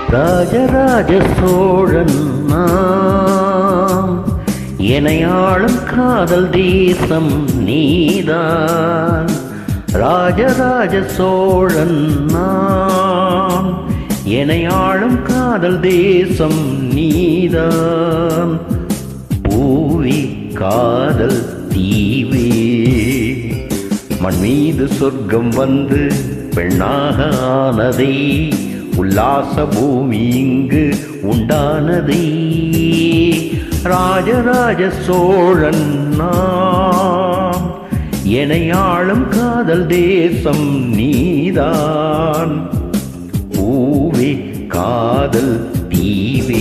ராஜராஜ சோழன் நாம் எனையாளும் காதல் தேசம் நீதான் ராஜராஜ சோழன் நாம் எனையாளும் காதல் தேசம் நீதான் பூவி காதல் தீவே மண் மீது சொர்க்கம் வந்து பெண்ணாக ஆனதே உல்லாச பூமி இங்கு உண்டானதே ராஜராஜ சோழன் நாம் எனையாளும் காதல் தேசம் நீதான் பூவே காதல் தீவே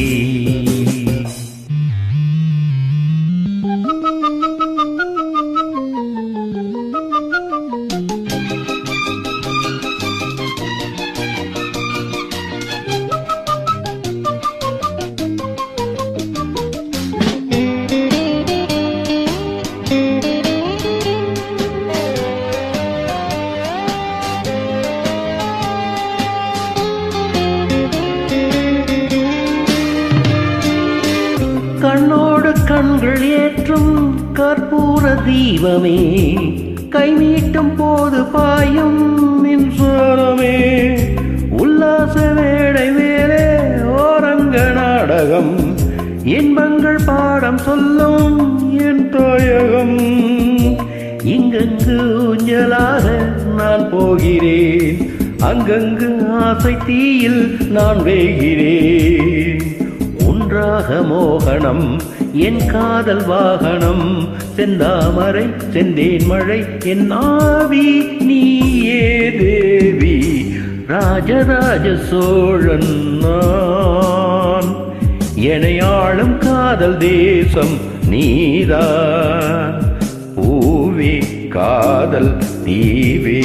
கண்ணோடு கண்கள் ஏற்றும் கற்பூர தீபமே கை மீட்டும் போது பாயும் மின்சாரமே உல்லாச வேடை வேலே ஓரங்க நாடகம் இன்பங்கள் பாடம் சொல்லும் என் தாயகம் இங்கங்கு ஊஞ்சலாக நான் போகிறேன் அங்கங்கு ஆசை தீயில் நான் வேகிறேன் ஒன்றாக மோகனம் என் காதல் வாகனம் செந்தாமரை செந்தேன் மழை என் ஆவி நீயே தேவி ராஜராஜ சோழன் நான் எனையாளும் காதல் தேசம் நீதான் பூவே காதல் தீவே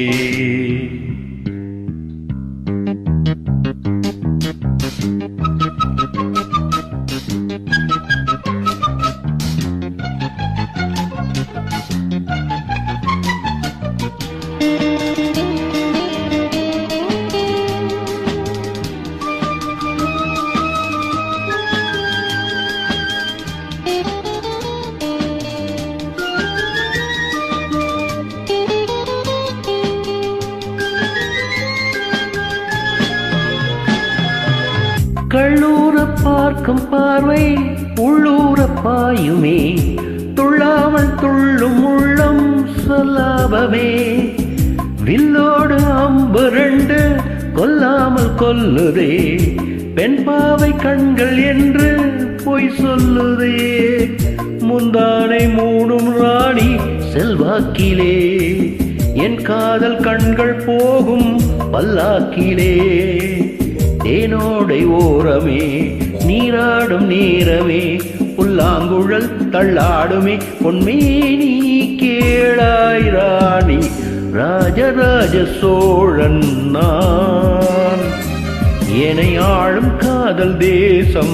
கள்ளூர பார்க்கும் பார்வை உள்ளூர பாயுமே துள்ளாமல் துள்ளும் உள்ளம் சொல்லாபமே வில்லோடு அம்பு ரெண்டு கொல்லாமல் கொல்லுதே பெண் பாவை கண்கள் என்று பொய் சொல்லுதே முந்தானை மூடும் ராணி செல்வாக்கிலே என் காதல் கண்கள் போகும் பல்லாக்கிலே தேனோடை ஓரமே நீராடும் நேரமே புல்லாங்குழல் தள்ளாடுமே பொன்மேனி கேளாய் ராணி ராஜராஜ சோழன் நான் என்னை ஆளும் காதல் தேசம்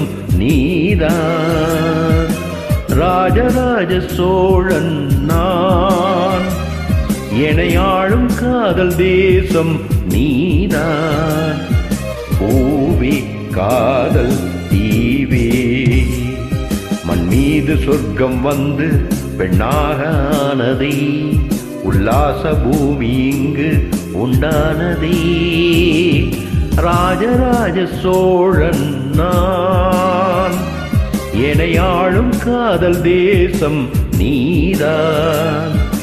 நீதான் ராஜராஜ சோழன் நான் என்னை ஆளும் காதல் தேசம் நீதான் பூவே காதல் தீவே மண் மீது சொர்க்கம் வந்து பெண்ணாக ஆனதே உல்லாச பூமி இங்கு உண்டானதே ராஜராஜ சோழன் நான் எனையாளும் காதல் தேசம் நீதான்